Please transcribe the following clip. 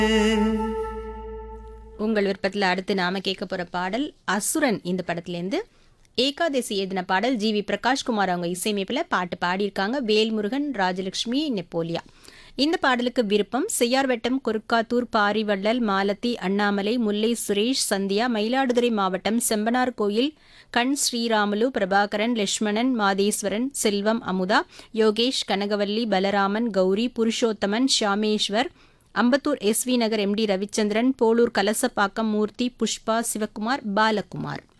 உங்கள் விருப்பத்தில் அடுத்து நாம கேட்க போற பாடல் அசுரன் இந்த படத்துலேருந்து ஏகாதசி எழுதின பாடல் ஜி வி பிரகாஷ்குமார் அவங்க இசையமைப்பில் பாட்டு பாடியிருக்காங்க வேல்முருகன் ராஜலட்சுமி நெப்போலியா இந்த பாடலுக்கு விருப்பம் செய்யார்வட்டம் குறுக்காத்தூர் பாரிவள்ளல் மாலத்தி அண்ணாமலை முல்லை சுரேஷ் சந்தியா மயிலாடுதுறை மாவட்டம் செம்பனார் கோயில் கண் ஸ்ரீராமுலு பிரபாகரன் லட்சுமணன் மாதேஸ்வரன் செல்வம் அமுதா யோகேஷ் கனகவல்லி பலராமன் கௌரி புருஷோத்தமன் ஷாமேஸ்வர் அம்பத்தூர் எஸ்வி நகர் எம்டி ரவிச்சந்திரன் போலூர் கலசப்பாக்கம் மூர்த்தி புஷ்பா சிவக்குமார் பாலகுமார்